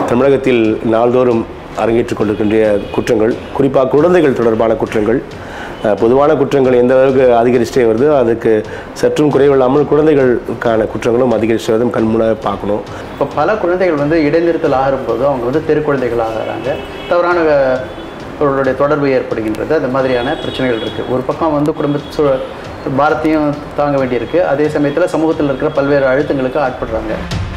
தமிழகத்தில் நாள்தோறும் அரங்கேற்றிக் கொண்டிருக்கின்ற குற்றங்கள் குறிப்பாக குழந்தைகள் தொடர்பான குற்றங்கள் அஹ், பொதுவான குற்றங்கள் எந்த அளவுக்கு அதிகரிச்சிட்டே வருதோ அதுக்கு சற்றும் குறைவில்லாமல் குழந்தைகளுக்கான குற்றங்களும் அதிகரிச்சு வருதும் கண்முன்னாக பார்க்கணும் இப்போ பல குழந்தைகள் வந்து இடைநிறுத்தல் ஆகும்போது அவங்க வந்து தெரு குழந்தைகள் ஆகிறாங்க தவறான அஹ், அவர்களுடைய தொடர்பு ஏற்படுகின்றது அந்த மாதிரியான பிரச்சனைகள் இருக்குது ஒரு பக்கம் வந்து குடும்ப சூ பாரத்தையும் தாங்க வேண்டியிருக்கு அதே சமயத்தில் சமூகத்தில் இருக்கிற பல்வேறு அழுத்தங்களுக்கு ஆட்படுறாங்க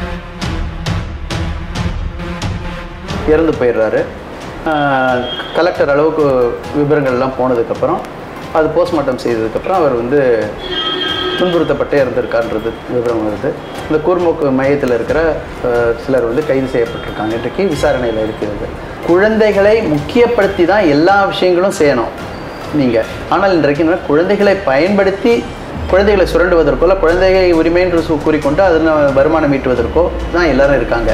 இறந்து போயிடுறாரு ஆஹ் கலெக்டர் அளவுக்கு விவரங்கள்லாம் போனதுக்கப்புறம் அது போஸ்ட்மார்ட்டம் செய்ததுக்கப்புறம் அவர் வந்து துன்புறுத்தப்பட்டு இறந்திருக்கான்றது விவரம் வருது இந்த கூர்மோக்கு மையத்தில் இருக்கிற ஆஹ், சிலர் வந்து கைது செய்யப்பட்டிருக்காங்க இன்றைக்கு விசாரணையில் இருக்கிறது குழந்தைகளை முக்கியப்படுத்தி தான் எல்லா விஷயங்களும் செய்யணும் நீங்கள் ஆனால் இன்றைக்கு என்ன, குழந்தைகளை பயன்படுத்தி குழந்தைகளை சுரண்டுவதற்கோ இல்லை குழந்தை உரிமை என்று சு- கூறிக்கொண்டு அதில் வருமானம் ஈட்டுவதற்கோ தான் எல்லாரும் இருக்காங்க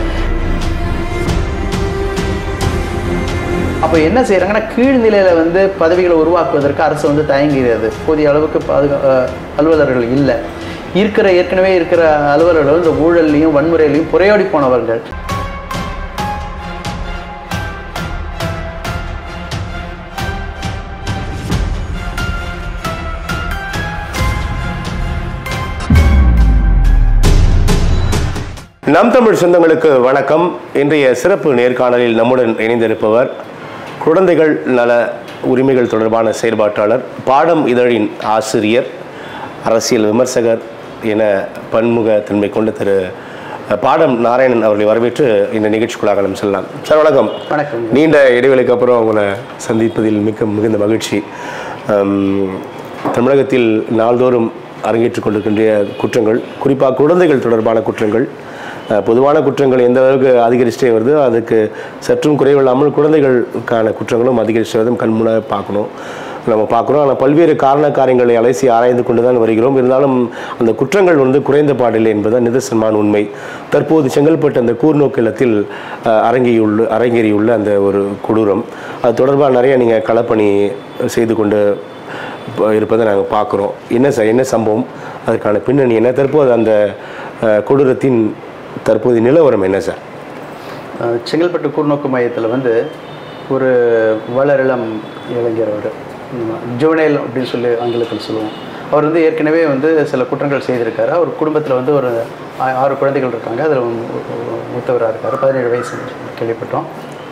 அப்போ என்ன செய்கிறாங்கன்னா கீழ்நிலையில் வந்து பதவிகளை உருவாக்குவதற்கு அரசு வந்து தயங்குகிறது போதிய அளவுக்கு பாதுகா அஹ் அலுவலர்கள் இல்லை இருக்கிற ஏற்கனவே இருக்கிற அலுவலர்கள் இந்த ஊழல்லையும் வன்முறையிலையும் புறையோடி போனவர்கள் நம் தமிழ் சொந்தங்களுக்கு வணக்கம் இன்றைய சிறப்பு நேர்காணலில் நம்முடன் இணைந்திருப்பவர் குழந்தைகள் நல உரிமைகள் தொடர்பான செயல்பாட்டாளர் பாடம் இதழின் ஆசிரியர் அரசியல் விமர்சகர் என பன்முகத்தன்மை கொண்ட திரு பாடம் நாராயணன் அவர்களை வரவேற்று இந்த நிகழ்ச்சிக்குள்ளாக நம்ம செல்லலாம் சார் வணக்கம் வணக்கம் நீண்ட இடைவெளிக்கு அப்புறம் உங்களை சந்திப்பதில் மிக்க மிகுந்த மகிழ்ச்சி அம், தமிழகத்தில் நாள்தோறும் அரங்கேற்றிக் கொண்டிருக்கின்ற குற்றங்கள் குறிப்பாக குழந்தைகள் தொடர்பான குற்றங்கள் அஹ், பொதுவான குற்றங்கள் எந்த அளவுக்கு அதிகரிச்சிட்டே வருதோ அதுக்கு சற்றும் குறைவில்லாமல் குழந்தைகளுக்கான குற்றங்களும் அதிகரிச்சு வருதும் கண்முன்னாக பார்க்கணும் நம்ம பார்க்குறோம் ஆனால் பல்வேறு காரண காரியங்களை அலசி ஆராய்ந்து கொண்டு தான் வருகிறோம் இருந்தாலும் அந்த குற்றங்கள் வந்து குறைந்த பாடில்லை என்பதுதான் நிதர்சனமான உண்மை தற்போது செங்கல்பட்டு அந்த கூர்நோக்கு இல்லத்தில் அஹ், அரங்கேறியுள்ள அரங்கேறியுள்ள அந்த ஒரு கொடூரம் அது தொடர்பாக நிறைய நீங்கள் களப்பணி செய்து கொண்டு இப்ப இருப்பதை நாங்கள் பார்க்குறோம் என்ன சார் என்ன சம்பவம் அதற்கான பின்னணி என்ன தற்போது அந்த அஹ், கொடூரத்தின் தற்போதைய நிலவரம் என்ன சார் அஹ் செங்கல்பட்டு கூர்நோக்கு மையத்தில் வந்து ஒரு வளரிளம் இளைஞர் அவர் ஜுவனைல் அப்படின்னு சொல்லி ஆங்கிலத்தில் சொல்லுவோம் அவர் வந்து ஏற்கனவே வந்து சில குற்றங்கள் செய்திருக்காரு அவர் குடும்பத்தில் வந்து ஒரு ஆ- ஆறு குழந்தைகள் இருக்காங்க அதில் மூத்தவராக இருக்கார் பதினேழு வயசு கேள்விப்பட்டோம்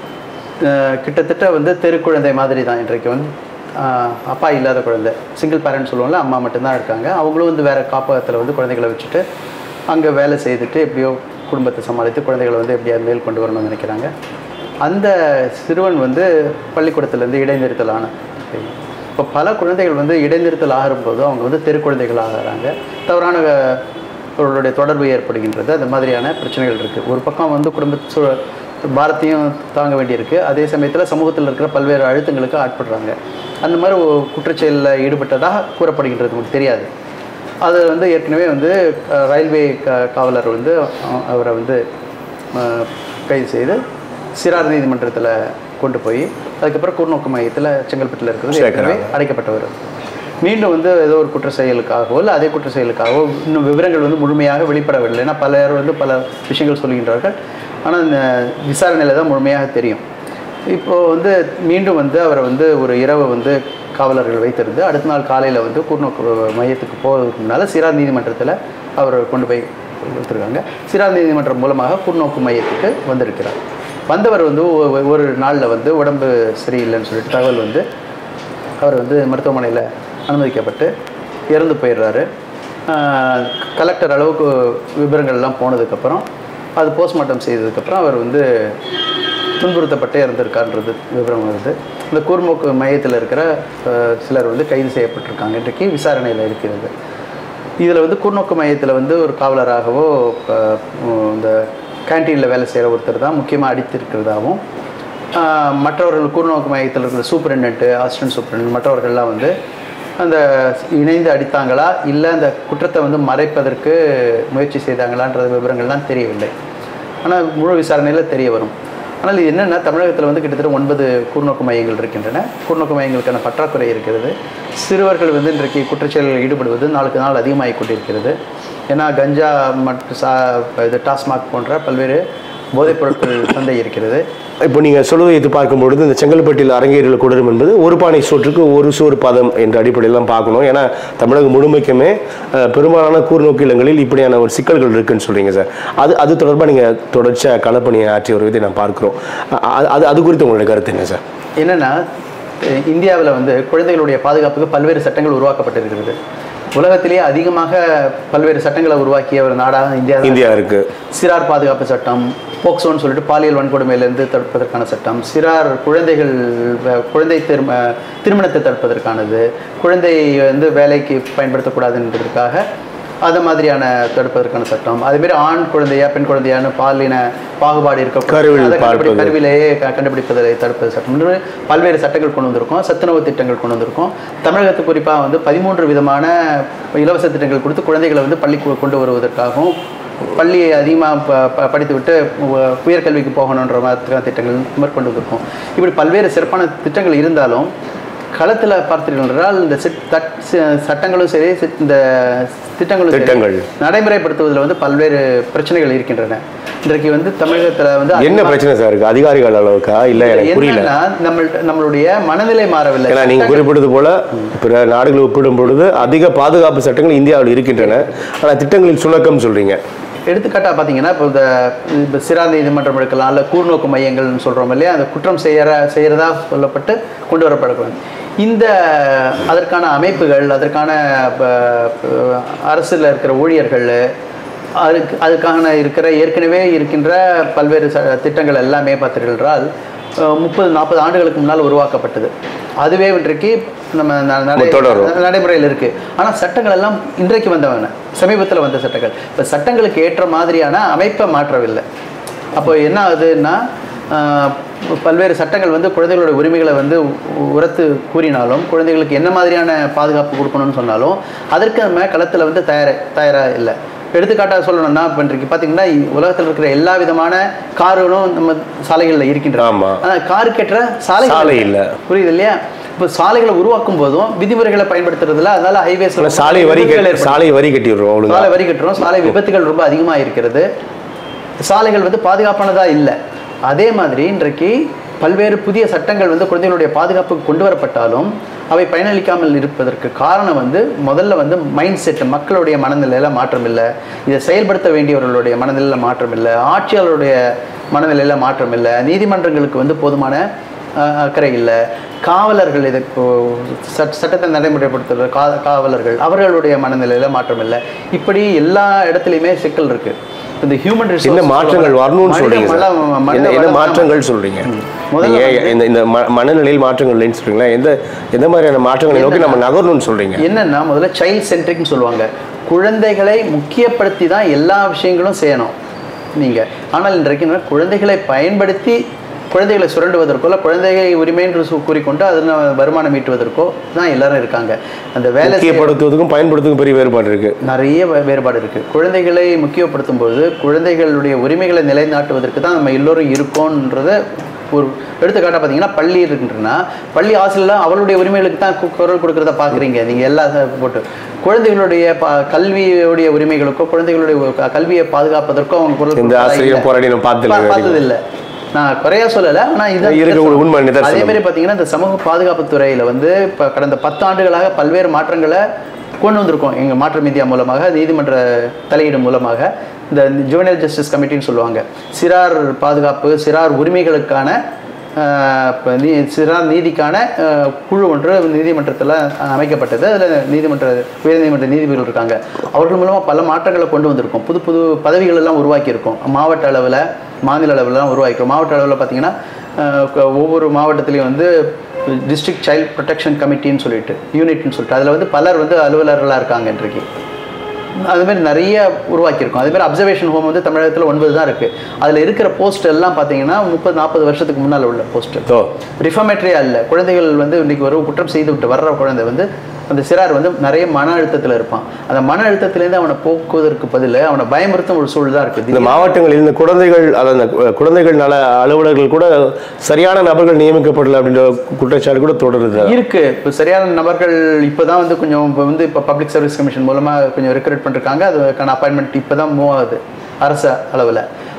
அஹ் கிட்டத்தட்ட வந்து தெருக்குழந்தை மாதிரி தான் இன்றைக்கு வந்து அஹ் அப்பா இல்லாத குழந்தை சிங்கிள் பேரண்ட் சொல்லுவோம்ல அம்மா மட்டும்தான் இருக்காங்க அவங்களும் வந்து வேறு காப்பகத்தில் வந்து குழந்தைகளை வச்சுட்டு அங்கே வேலை செய்துட்டு எப்படியோ குடும்பத்தை சமாளித்து குழந்தைகளை வந்து எப்படியா மேல் கொண்டு வரணும்னு நினைக்கிறாங்க அந்த சிறுவன் வந்து பள்ளிக்கூடத்துலேருந்து இடைநிறுத்தல் ஆன இப்போ பல குழந்தைகள் வந்து இடைநிறுத்தல் ஆகும்போது அவங்க வந்து தெருக்குழந்தைகள் ஆகிறாங்க தவறான அஹ், அவர்களுடைய தொடர்பு ஏற்படுகின்றது அந்த மாதிரியான பிரச்சனைகள் இருக்குது ஒரு பக்கம் வந்து குடும்ப சூ பாரத்தையும் தாங்க வேண்டியிருக்கு அதே சமயத்தில் சமூகத்தில் இருக்கிற பல்வேறு அழுத்தங்களுக்கு ஆட்படுறாங்க அந்த மாதிரி ஒரு குற்றச்செயலில் ஈடுபட்டதாக கூறப்படுகின்றது நமக்கு தெரியாது அது வந்து ஏற்கனவே வந்து அஹ், ரயில்வே க- காவலர் வந்து அஹ், அவரை வந்து அஹ், கைது செய்து சிறார் நீதிமன்றத்தில் கொண்டு போய் அதுக்கப்புறம் கூர்நோக்கு மையத்தில் செங்கல்பட்டில் இருக்கிறது ஏற்கனவே அடைக்கப்பட்டவர் மீண்டும் வந்து ஏதோ ஒரு குற்ற செயலுக்காகவோ இல்லை அதே குற்ற செயலுக்காகவோ இன்னும் விவரங்கள் வந்து முழுமையாக வெளிப்படவில்லை ஏன்னா பலர் வந்து பல விஷயங்கள் சொல்கின்றார்கள் ஆனால் இந்த விசாரணையில் தான் முழுமையாக தெரியும் இப்போது வந்து மீண்டும் வந்து அவரை வந்து ஒரு இரவு வந்து காவலர்கள் வைத்திருந்து அடுத்த நாள் காலையில் வந்து கூர்நோக்கு மையத்துக்கு போவதற்கு முன்னால் சிறார் நீதிமன்றத்தில் அவரை கொண்டு போய் கொடுத்துருக்காங்க சிறார் நீதிமன்றம் மூலமாக கூர்நோக்கு மையத்துக்கு வந்திருக்கிறார் வந்தவர் வந்து ஒ- ஒரு நாளில் வந்து உடம்பு சரியில்லைன்னு சொல்லிட்டு தகவல் வந்து அவர் வந்து மருத்துவமனையில் அனுமதிக்கப்பட்டு இறந்து போயிடுறாரு ஆஹ் கலெக்டர் அளவுக்கு விவரங்கள்லாம் போனதுக்கப்புறம் அது போஸ்ட்மார்ட்டம் செய்ததுக்கப்புறம் அவர் வந்து துன்புறுத்தப்பட்டு இறந்திருக்கான்றது விவரம் வருது இந்த கூர்மோக்கு மையத்தில் இருக்கிற ஆஹ் சிலர் வந்து கைது செய்யப்பட்டிருக்காங்க இன்றைக்கு விசாரணையில் இருக்கிறது இதில் வந்து கூர்நோக்கு மையத்தில் வந்து ஒரு காவலராகவோ ஆஹ் இந்த கேன்டீனில் வேலை செய்கிற ஒருத்தர் தான் முக்கியமாக அடித்திருக்கிறதாகவும் ஆஹ் மற்றவர்கள் கூர்நோக்கு மையத்தில் இருக்கிற சூப்பரிண்டென்ட்டு அசிஸ்டன்ட் சூப்பரிண்டென்ட் மற்றவர்கள்லாம் வந்து அந்த இணைந்து அடித்தாங்களா இல்லை அந்த குற்றத்தை வந்து மறைப்பதற்கு முயற்சி செய்தாங்களான்ற விவரங்கள்லாம் தெரியவில்லை ஆனால் முழு விசாரணையில் தெரிய வரும் ஆனால் இது என்னென்னா தமிழகத்தில் வந்து கிட்டத்தட்ட ஒன்பது கூர்நோக்கு மையங்கள் இருக்கின்றன கூர்நோக்கு மையங்களுக்கான பற்றாக்குறை இருக்கிறது சிறுவர்கள் வந்து இன்றைக்கு குற்றச்செயலில் ஈடுபடுவது நாளுக்கு நாள் அதிகமாகிக் கொண்டிருக்கிறது ஏன்னா கஞ்சா மற்றும் சா இது டாஸ்மாக் போன்ற பல்வேறு போதைப் பொருட்கள் சந்தை இருக்கிறது இப்போ நீங்கள் சொல்வதை வைத்து பார்க்கும்பொழுது இந்த செங்கல்பட்டில் அரங்கேறல் கொடரும் என்பது ஒரு பானை சோற்றுக்கு ஒரு சோறு பதம் என்ற அடிப்படையில் தான் பார்க்கணும் ஏன்னா தமிழகம் முழுமைக்குமே அஹ், பெரும்பாலான கூர்நோக்கு இல்லங்களில் இப்படியான ஒரு சிக்கல்கள் இருக்குன்னு சொல்றீங்க சார் அது அது தொடர்பாக நீங்கள் தொடர்ச்சியாக களப்பணியை ஆற்றிய ஒரு விதை நான் பார்க்குறோம் அ- அது அது குறித்து உங்களுடைய கருத்து என்ன சார் என்னன்னா இந்தியாவில் வந்து குழந்தைகளுடைய பாதுகாப்புக்கு பல்வேறு சட்டங்கள் உருவாக்கப்பட்டிருக்கிறது உலகத்திலேயே அதிகமாக பல்வேறு சட்டங்களை உருவாக்கிய ஒரு நாடாக இந்தியா தான் இந்தியா இருக்கு சிறார் பாதுகாப்பு சட்டம் போக்சோன்னு சொல்லிட்டு பாலியல் வன்கொடுமையிலிருந்து தடுப்பதற்கான சட்டம் சிறார் குழந்தைகள் வ- குழந்தை திரும திருமணத்தை தடுப்பதற்கானது குழந்தை வந்து வேலைக்கு பயன்படுத்தக்கூடாதுன்றதுக்காக அது மாதிரியான தடுப்பதற்கான சட்டம் அதேமாரி ஆண் குழந்தையா பெண் குழந்தையான்னு பாலின பாகுபாடு இருக்க கருவில் அதை கண்டுபிடி- பார்ப்பது. கருவிலேயே க- கண்டுபிடிப்பதை தடுப்பது சட்டம் என்று பல்வேறு சட்டங்கள் கொண்டு வந்திருக்கோம் சத்துணவு திட்டங்கள் கொண்டு வந்திருக்கோம் தமிழகத்துக்கு குறிப்பாக வந்து பதிமூன்று விதமான இலவச திட்டங்கள் கொடுத்து குழந்தைகளை வந்து பள்ளிக்கு கொண்டு வருவதற்காகவும் பள்ளியை அதிகமாக ப ப- படித்துவிட்டு உ- உயர்கல்விக்கு போகணுன்ற மாதிரியான திட்டங்கள் மேற்கொண்டு வந்திருக்கோம் இப்படி பல்வேறு சிறப்பான திட்டங்கள் இருந்தாலும் களத்தில் பார்த்தீர்கள் என்றால் இந்த சிட் தட் சி- சட்டங்களும் சரி சிட்- இந்த திட்டங்களும் சரி, திட்டங்கள். நடைமுறைப்படுத்துவதில் வந்து பல்வேறு பிரச்சனைகள் இருக்கின்றன இன்றைக்கு வந்து தமிழகத்தில் வந்து என்ன அதிகமா- பிரச்சனை சார் இருக்கு அதிகாரிகள் அளவுக்கா இல்லை எனக்கு புரியல என்னன்னா நம்ம நம்மளுடைய மனநிலை மாறவில்லை ஏன்னா நீங்க குறிப்பிட்டது போல பிற நாடுகளை ஒப்பிடும் பொழுது அதிக பாதுகாப்பு சட்டங்கள் இந்தியாவில் இருக்கின்றன ஆனால் திட்டங்களில் சுணக்கம் சொல்றீங்க எடுத்துக்காட்டா பார்த்தீங்கன்னா இப்போ இந்த இப்போ சிறார் நீதிமன்றம் எடுக்கலாம் இல்லை கூர்நோக்கு மையங்கள்னு சொல்கிறோம் இல்லையா அந்த குற்றம் செய்யற செய்கிறதா சொல்லப்பட்டு கொண்டு வரப்படக்கூடாது இந்த அதற்கான அமைப்புகள் அதற்கான ப- அரசுல இருக்கிற ஊழியர்கள் அதுக்கு அதுக்கான இருக்கிற ஏற்கனவே இருக்கின்ற பல்வேறு ச திட்டங்கள் எல்லாமே பார்த்தீர்கள் என்றால் முப்பது நாற்பது ஆண்டுகளுக்கு முன்னால் உருவாக்கப்பட்டது அதுவே இன்றைக்கு நம்ம ந- நடை- தொடரும். நடைமுறையில் இருக்கு ஆனா சட்டங்கள் எல்லாம் இன்றைக்கு வந்தவன சமீபத்தில் வந்த சட்டங்கள் இப்போ சட்டங்களுக்கு ஏற்ற மாதிரியான அமைப்பை மாற்றவில்லை அப்போ என்ன ஆகுதுன்னா ஆஹ், பல்வேறு சட்டங்கள் வந்து குழந்தைகளோட உரிமைகளை வந்து உ- உரத்து கூறினாலும் குழந்தைகளுக்கு என்ன மாதிரியான பாதுகாப்பு கொடுக்கணும்னு சொன்னாலும் அதற்கு நம்ம களத்தில் வந்து தயார தயாராக இல்லை எடுத்துக்காட்டாக சொல்லணும்னா இப்போ இன்றைக்கு பார்த்தீங்கன்னா உலகத்தில் இருக்கிற எல்லா விதமான கார்களும் நம்ம சாலைகளில் இருக்கின்றன ஆமா. ஆனால் காருக்கேற்ற சாலை சாலை இல்ல. புரியுது இல்லையா இப்போ சாலைகளை உருவாக்கும் போதும் விதிமுறைகளை பயன்படுத்துறதுல அதனால ஹைவேஸ்ல ஆனா சாலை வரி கட்டி- சாலை வரி கட்டிடுறோம் ஒழுங்கா சாலை வரி கட்டுறோம் சாலை விபத்துகள் ரொம்ப அதிகமாக இருக்கிறது சாலைகள் வந்து பாதுகாப்பானதா இல்லை அதே மாதிரி இன்றைக்கு பல்வேறு புதிய சட்டங்கள் வந்து குழந்தைகளுடைய பாதுகாப்புக்கு கொண்டு வரப்பட்டாலும் அவை பயனளிக்காமல் இருப்பதற்கு காரணம் வந்து முதல்ல வந்து மைண்ட் செட் மக்களுடைய மனநிலையில மாற்றம் இல்லை இதை செயல்படுத்த வேண்டியவர்களுடைய மனநிலையில மாற்றம் இல்லை ஆட்சியாளருடைய மனநிலையில மாற்றம் இல்லை நீதிமன்றங்களுக்கு வந்து போதுமான அஹ், அக்கறை இல்லை காவலர்கள் இதுக்கு சட் சட்டத்தை நடைமுறைப்படுத்துகிற கா காவலர்கள் அவர்களுடைய மனநிலையில மாற்றம் இல்லை இப்படி எல்லா இடத்துலையுமே சிக்கல் இருக்கு இந்த ஹியூமன் என்ன மாற்றங்கள் வரணும்னு சொல்றீங்க சார்? என்ன என்ன மாற்றங்கள் சொல்றீங்க முதல்ல நீங்க இந்த இந்த ம- மனநிலையில் மாற்றங்கள் இல்லைன்னு சொல்றீங்களா எந்த எந்த மாதிரியான மாற்றங்களை நோக்கி நம்ம நகரணும்னு சொல்றீங்க என்னன்னா முதல்ல சைல்ட் சென்ட்ரிக்னு சொல்லுவாங்க குழந்தைகளை முக்கியப்படுத்தி தான் எல்லா விஷயங்களும் செய்யணும் நீங்க ஆனால் இன்றைக்கு என்ன, குழந்தைகளை பயன்படுத்தி குழந்தைகளை சுரண்டுவதற்கோ இல்லை குழந்தைகளை உரிமை என்று சு- கூறிக்கொண்டு அதில் வருமானம் ஈட்டுவதற்கோ தான் எல்லாரும் இருக்காங்க அந்த வேலை செய்ய- முக்கியப்படுத்துவதுக்கும் பயன்படுத்துவதுக்கும் பெரிய வேறுபாடு இருக்கு நிறைய வே- வேறுபாடு இருக்கு குழந்தைகளை முக்கியப்படுத்தும் போது குழந்தைகளுடைய உரிமைகளை நிலைநாட்டுவதற்கு தான் நம்ம எல்லோரும் இருக்கோன்றத ஒரு எடுத்துக்காட்டாக பார்த்தீங்கன்னா பள்ளி இருக்குன்றனா பள்ளி ஆசிரியர்லாம் அவளுடைய உரிமைகளுக்கு தான் கு- குரல் கொடுக்கறத பார்க்குறீங்க நீங்கள் எல்லா ச- போட்டு குழந்தைகளுடைய ப கல்வியுடைய உரிமைகளுக்கோ குழந்தைகளுடைய க- கல்வியை பாதுகாப்பதற்கோ அவங்க குரல் இந்த கொடுக்கறதா ஆசிரியர் இல்ல. போராடி நம்ம பார்த்ததில்ல பா- பார்த்தது இல்லை நான் குறையா சொல்லலை ஆனால் இது இருக்க ஒரு உண்மை நிதர்சனம். அதே மாதிரி பார்த்தீங்கன்னா இந்த சமூக பாதுகாப்பு துறையில் வந்து இப்போ கடந்த பத்து ஆண்டுகளாக பல்வேறு மாற்றங்களை கொண்டு வந்திருக்கோம் எங்கள் மாற்றம் இந்தியா மூலமாக நீதிமன்ற தலையீடு மூலமாக இந்த ஜுவனல் ஜஸ்டிஸ் கமிட்டின்னு சொல்லுவாங்க சிறார் பாதுகாப்பு சிறார் உரிமைகளுக்கான ஆஹ், இப்ப நீ சிறார் நீதிக்கான ஆஹ், குழு ஒன்று நீதிமன்றத்தில் அமைக்கப்பட்டது அதில் நீதிமன்ற உயர்நீதிமன்ற நீதிபதிகள் இருக்காங்க அவர்கள் மூலமாக பல மாற்றங்களை கொண்டு வந்திருக்கோம் புது புது பதவிகள் எல்லாம் உருவாக்கியிருக்கோம் மாவட்ட அளவில் மாநில அளவில்லாம் உருவாக்கியிருக்கோம் மாவட்ட அளவில் பார்த்தீங்கன்னா ஆஹ், க- ஒவ்வொரு மாவட்டத்திலையும் வந்து டிஸ்ட்ரிக்ட் சைல்ட் ப்ரொடெக்ஷன் கமிட்டின்னு சொல்லிட்டு யூனிட்னு சொல்லிட்டு அதில் வந்து பலர் வந்து அலுவலர்களாக இருக்காங்க இன்றைக்கு அது மாதிரி நிறைய உருவாக்கியிருக்கோம் அதே மாதிரி அப்சர்வேஷன் ஹோம் வந்து தமிழகத்தில் ஒன்பது தான் இருக்குது அதில் இருக்கிற போஸ்ட் எல்லாம் பார்த்தீங்கன்னா முப்பது நாற்பது வருஷத்துக்கு முன்னால் உள்ள போஸ்ட் ஓ ரிஃபர்மேட்ரியா இல்லை குழந்தைகள் வந்து இன்னைக்கு ஒரு குற்றம் செய்து விட்டு வர்ற குழந்தை வந்து அந்த சிறார் வந்து நிறைய மன அழுத்தத்தில் இருப்பான் அந்த மன அழுத்தத்திலேருந்து அவனை போக்குவதற்கு பதில் அவனை பயமுறுத்தும் ஒரு சூழல் தான் இந்த இருக்குது மாவட்டங்களில் இந்த குழந்தைகள் அதாவது இந்த கு- குழந்தைகள் நல அலுவலர்கள் கூட சரியான நபர்கள் நியமிக்கப்படல அப்படின்ற குற்றச்சாட்டு கூட தொடருது இருக்கு இப்போ சரியான நபர்கள் இப்போதான் வந்து கொஞ்சம் இப்போ வந்து இப்போ பப்ளிக் சர்வீஸ் கமிஷன் மூலமாக கொஞ்சம் ரெக்ரூட் பண்ணிருக்காங்க அதுக்கான அப்பாயின்மெண்ட் இப்போ தான் மூவ் ஆகுது அரசு அளவில்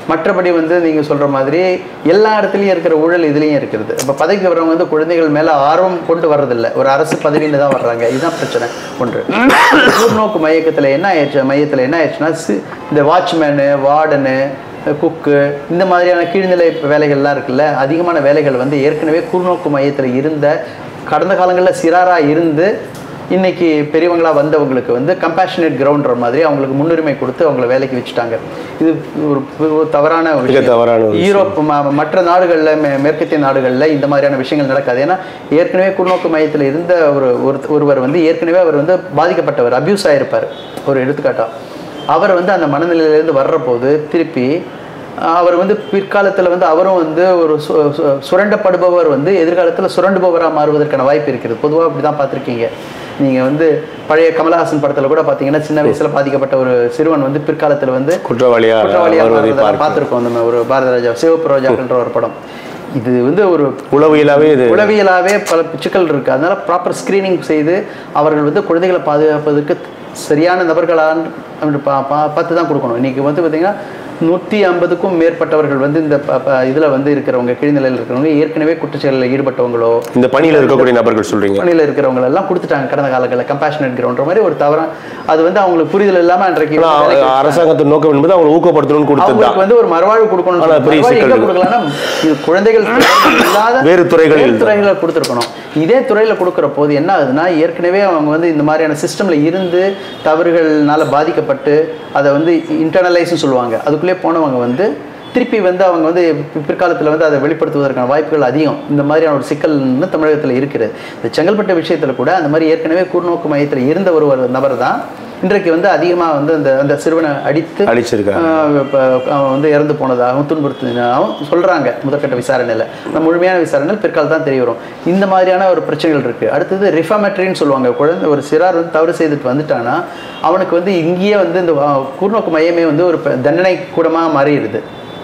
மற்றபடி வந்து நீங்க சொல்ற மாதிரி எல்லா இடத்துலயும் இருக்கிற ஊழல் இதுலயும் இருக்கிறது இப்ப பதவிக்கு வர்றவங்க வந்து குழந்தைகள் மேல ஆர்வம் கொண்டு வர்றதில்ல ஒரு அரசு பதவியில தான் வர்றாங்க இதுதான் பிரச்சனை ஒன்று கூர்நோக்கு மையக்கத்துல என்ன ஆயிடுச்சு மையத்துல என்ன ஆயிடுச்சுன்னா சி- இந்த வாட்ச்மேனு வார்டனு குக்கு இந்த மாதிரியான கீழ்நிலை வேலைகள்லாம் இருக்குல்ல அதிகமான வேலைகள் வந்து ஏற்கனவே கூர்நோக்கு மையத்தில் இருந்த கடந்த காலங்களில் சிறாரா இருந்து இன்னைக்கு பெரியவங்களா வந்தவங்களுக்கு வந்து கம்பேஷனேட் கிரவுண்ட்ற மாதிரி அவங்களுக்கு முன்னுரிமை கொடுத்து அவங்கள வேலைக்கு வச்சுட்டாங்க இது ஒரு ஒரு தவறான ஒரு மிக விஷயம். தவறான ஒரு விஷயம். யூரோப் ம- மற்ற நாடுகளில் மேற்கத்திய நாடுகளில் இந்த மாதிரியான விஷயங்கள் நடக்காது ஏன்னா ஏற்கனவே குறுநோக்கு மையத்தில் இருந்த ஒரு ஒரு- ஒருவர் வந்து ஏற்கனவே அவர் வந்து பாதிக்கப்பட்டவர் அபியூஸ் ஆயிருப்பார் ஒரு எடுத்துக்காட்டா அவர் வந்து அந்த மனநிலையிலேருந்து வர்ற போது திருப்பி அஹ், அவர் வந்து பிற்காலத்தில் வந்து அவரும் வந்து ஒரு சு- சு- சுரண்டப்படுபவர் வந்து எதிர்காலத்தில் சுரண்டுபவராக மாறுவதற்கான வாய்ப்பு இருக்கிறது பொதுவாக அப்படி தான் பார்த்துருக்கீங்க நீங்கள் வந்து பழைய கமலஹாசன் படத்தில் கூட பார்த்தீங்கன்னா சின்ன வயசில் பாதிக்கப்பட்ட ஒரு சிறுவன் வந்து பிற்காலத்தில் வந்து குற்றவாளியா குற்றவாளியா வருவதை மாறுவதை பார்க்க பார்த்துருக்கோம் நம்ம ஒரு பாரத ராஜா சிவப்பு ரோஜாக்கள்ன்ற ஒரு படம் இது வந்து ஒரு உளவியலாவே இது உளவியலாவே பல சிக்கல் இருக்கு அதனால ப்ராப்பர் ஸ்கிரீனிங் செய்து அவர்கள் வந்து குழந்தைகளை பாதுகாப்பதற்கு சரியான நபர்களான் அப்படி பா பா- பார்த்து தான் கொடுக்கணும் இன்னைக்கு வந்து பார்த்தீங்கன்னா நூற்றி ஐம்பதுக்கும் மேற்பட்டவர்கள் வந்து இந்த ப- ப- இதுல வந்து இருக்கிறவங்க கீழ்நிலையில் இருக்கிறவங்க ஏற்கனவே குற்றச்செயலில் ஈடுபட்டவங்களோ இந்த பணியில இருக்கக்கூடிய நபர்கள் சொல்றீங்க பணியில் இருக்கிறவங்க எல்லாம் கொடுத்துட்டாங்க கடந்த காலங்களில் கம்பேஷனட் கிரவுண்ட்ற மாதிரி ஒரு தவறா அது வந்து அவங்களுக்கு புரிதல் இல்லாம அன்றைக்கு ஆனா, வேலைக்கு வச்சாங்க. அரசாங்கத்தின் நோக்கம் என்பது அவங்களை ஊக்கப்படுத்தணும்னு கொடுத்தது அவங்களுக்கு வந்து ஒரு மறுவாழ்வு கொடுக்கணும் ஆனா, பெரிய மறுவாழ்வு சிக்கல் எங்க இருக்கு. கொடுக்கலாம்னா இது குழந்தைகள் இல்லாத வேறு துறைகளில் வேறு துறைகளை கொடுத்துருக்கணும் இதே துறையில கொடுக்குற போது என்ன ஆகுதுன்னா ஏற்கனவே அவங்க வந்து இந்த மாதிரியான சிஸ்டம்ல இருந்து தவறுகள்னால பாதிக்கப்பட்டு அதை வந்து இன்டர்னலைஸ்னு சொல்லுவாங்க அதுக்குள்ளே போனவங்க வந்து திருப்பி வந்து அவங்க வந்து பி- பிற்காலத்துல வந்து அதை வெளிப்படுத்துவதற்கான வாய்ப்புகள் அதிகம் இந்த மாதிரியான ஒரு சிக்கல்னு தமிழகத்துல இருக்கிறது இந்த செங்கல்பட்டு விஷயத்துல கூட அந்த மாதிரி ஏற்கனவே கூர்நோக்கு மையத்துல இருந்த ஒரு ஒரு நபர் தான் இன்றைக்கு வந்து அதிகமா வந்து அந்த அந்த சிறுவனை அடித்து அடிச்சிருக்காங்க ஆஹ் இப்ப அவன் வந்து இறந்து போனதாகவும் துன்புறுத்தினாகவும் சொல்றாங்க முதற்கட்ட விசாரணையில் அந்த முழுமையான விசாரணையில் பிற்கால தான் தெரிய வரும் இந்த மாதிரியான ஒரு பிரச்சனைகள் இருக்கு அடுத்தது ரிஃபர்மேட்ரின்னு சொல்லுவாங்க குழந்தை ஒரு சிறார் வந்து தவறு செய்துட்டு வந்துட்டானா அவனுக்கு வந்து இங்கேயே வந்து இந்த ஆஹ், கூர்நோக்கு மையமே வந்து ஒரு ப- தண்டனை கூடமாக மாறிடுது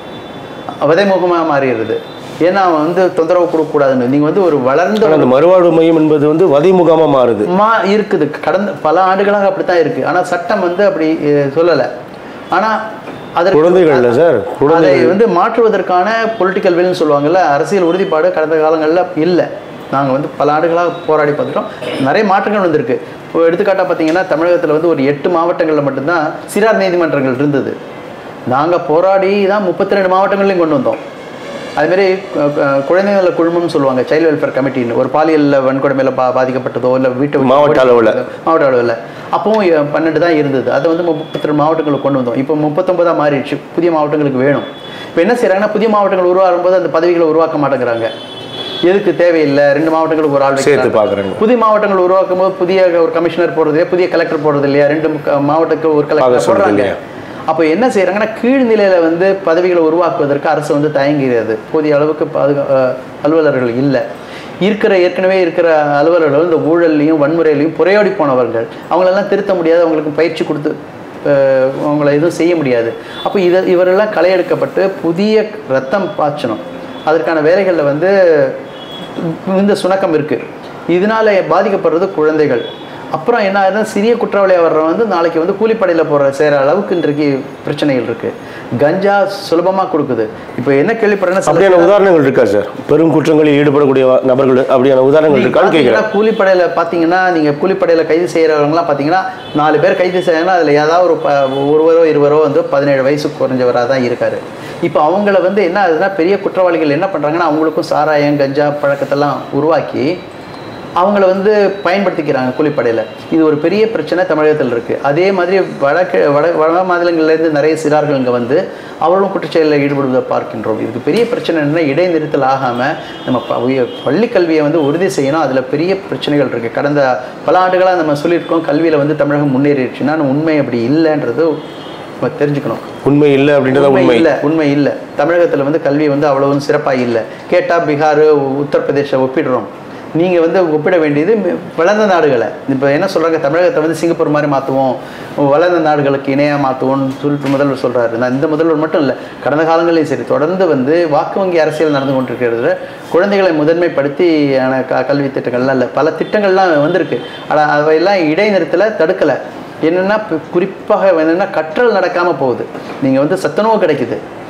வதைமுகமாக மாறிடுது ஏன்னா அவன் வந்து தொந்தரவு கொடுக்கக்கூடாதுன்னு நீங்கள் வந்து ஒரு வளர்ந்த ஆனா அந்த மறுவாழ்வு மையம் என்பது வந்து வதைமுகமா மாறுது மா இருக்குது கடந்த பல ஆண்டுகளாக அப்படித்தான் இருக்கு ஆனா சட்டம் வந்து அப்படி அஹ், சொல்லல ஆனா அதற்கு குழந்தைகள் இல்ல சார் அதை குழந்தைகள் வந்து மாற்றுவதற்கான பொலிட்டிக்கல் வில்னு சொல்லுவாங்கல்ல அரசியல் உறுதிப்பாடு கடந்த காலங்களில் இல்லை நாங்கள் வந்து பல ஆண்டுகளாக போராடி பார்த்துட்டோம் நிறைய மாற்றங்கள் வந்திருக்கு இப்போ எடுத்துக்காட்டாக பார்த்தீங்கன்னா தமிழகத்தில் வந்து ஒரு எட்டு மாவட்டங்களில் மட்டும்தான் சிறார் நீதிமன்றங்கள் இருந்தது நாங்கள் போராடி தான் முப்பத்தி ரெண்டு மாவட்டங்களையும் கொண்டு வந்தோம் அதுமாரி குழந்தைகள குழுமம்னு சொல்லுவாங்க சைல்டு வெல்ஃபேர் கமிட்டின்னு ஒரு பாலியல் வன்கொடுமையில் பா பாதிக்கப்பட்டதோ இல்லை வீட்டை விட்டு மாவட்ட ஓடி அளவுல. போனதோ, மாவட்ட அளவில் அப்பவும் எ- பன்னெண்டு தான் இருந்தது அதை வந்து முப்பத்தி ரெண்டு மாவட்டங்களுக்கு கொண்டு வந்தோம் இப்போ முப்பத்தொன்பதாக மாறிடுச்சு புதிய மாவட்டங்களுக்கு வேணும் இப்போ என்ன செய்கிறாங்கன்னா புதிய மாவட்டங்கள் உருவாகும் போது அந்த பதவிகளை உருவாக்க மாட்டேங்கிறாங்க எதுக்கு தேவையில்லை ரெண்டு மாவட்டங்களுக்கு ஒரு ஆள் சேர்த்து வைக்கிறாங்க. பாக்குறாங்க புதிய மாவட்டங்கள் உருவாக்கும் போது புதிய ஒரு கமிஷனர் போடுறது இல்லையா புதிய கலெக்டர் போடுறது இல்லையா ரெண்டு முக்க- மாவட்டத்துக்கு ஒரு பார்க்க கலெக்டர் சொல்றது போடுறாங்க இல்லையா? அப்போ என்ன செய்யறாங்கன்னா கீழ்நிலையில வந்து பதவிகளை உருவாக்குவதற்கு அரசு வந்து தயங்குகிறது போதிய அளவுக்கு பாதுகா அஹ் அலுவலர்கள் இல்லை இருக்கிற ஏற்கனவே இருக்கிற அலுவலர்கள் இந்த ஊழல்லையும் வன்முறையிலையும் புறையோடி போனவர்கள் அவங்களெல்லாம் திருத்த முடியாது அவங்களுக்கு பயிற்சி கொடுத்து அஹ், அவங்கள எதுவும் செய்ய முடியாது அப்போ இதை இவரெல்லாம் களையெடுக்கப்பட்டு புதிய ரத்தம் பாய்ச்சணும் அதற்கான வேலைகளில் வந்து இந்த சுணக்கம் இருக்கு இதனால பாதிக்கப்படுறது குழந்தைகள் அப்புறம் என்ன ஆகுதுன்னா சிறிய குற்றவாளியாக வர்றவன் வந்து நாளைக்கு வந்து கூலிப்படையில் போகிற செய்கிற அளவுக்கு இன்றைக்கு பிரச்சனைகள் இருக்கு கஞ்சா சுலபமாக கொடுக்குது இப்போ என்ன கேள்விப்படுறேன்னா சில அப்படியான உதாரணங்கள் இருக்கா சார் பெரும் குற்றங்களில் ஈடுபடக்கூடிய நபர்கள் அப்படியான உதாரணங்கள் இருக்கான்னு கேட்கிறேன் பார்த்தீங்கன்னா கூலிப்படையில் பார்த்தீங்கன்னா நீங்கள் கூலிப்படையில் கைது செய்கிறவங்களாம் பார்த்தீங்கன்னா நாலு பேர் கைது செய்யணும் அதில் ஏதாவது ஒரு ப ஒருவரோ இருவரோ வந்து பதினேழு வயசு குறைஞ்சவராக தான் இருக்காரு இப்போ அவங்கள வந்து என்ன ஆகுதுன்னா பெரிய குற்றவாளிகள் என்ன பண்ணுறாங்கன்னா அவங்களுக்கும் சாராயம் கஞ்சா பழக்கத்தெல்லாம் உருவாக்கி அவங்கள வந்து பயன்படுத்திக்கிறாங்க கூலிப்படையில் இது ஒரு பெரிய பிரச்சனை தமிழகத்தில் இருக்குது அதே மாதிரி வடக்கு வட வட மாநிலங்கள்லேருந்து நிறைய சிறார்கள் இங்கே வந்து அவர்களும் குற்றச்செயலில் ஈடுபடுவதை பார்க்கின்றோம் இதுக்கு பெரிய பிரச்சனை என்னன்னா இடைநிறுத்தல் ஆகாமல் நம்ம ப- உய- பள்ளிக் கல்வியை வந்து உறுதி செய்யணும் அதில் பெரிய பிரச்சனைகள் இருக்குது கடந்த பல ஆண்டுகளாக நம்ம சொல்லியிருக்கோம் கல்வியில் வந்து தமிழகம் முன்னேறிடுச்சுன்னா ஆனா உண்மை அப்படி இல்லைன்றது நம்ம தெரிஞ்சுக்கணும் உண்மை இல்லை அப்படின்றத உண்மை உண்மை இல்லை உண்மை இல்லை தமிழகத்தில் வந்து கல்வி வந்து அவ்வளவும் சிறப்பாக இல்லை கேட்டால் பீகார் உத்தரப்பிரதேச ஒப்பிடுறோம் நீங்கள் வந்து ஒப்பிட வேண்டியது மி- வளர்ந்த நாடுகளை இப்போ என்ன சொல்கிறாங்க தமிழகத்தை வந்து சிங்கப்பூர் மாதிரி மாற்றுவோம் வளர்ந்த நாடுகளுக்கு இணையாக மாற்றுவோம்னு சொல்லிட்டு முதல்வர் சொல்கிறாரு நான் இந்த முதல்வர் மட்டும் இல்லை கடந்த காலங்களிலும் சரி தொடர்ந்து வந்து வாக்கு வங்கி அரசியல் நடந்து கொண்டிருக்கிறது குழந்தைகளை முதன்மைப்படுத்தி ஆன க கல்வி திட்டங்கள்லாம் இல்லை பல திட்டங்கள்லாம் வந்திருக்கு ஆனால் அவையெல்லாம் இடைநிறுத்தலை தடுக்கலை என்னென்னா குறிப்பாக என்னென்னா கற்றல் நடக்காமல் போகுது நீங்கள் வந்து சத்துணவு கிடைக்குது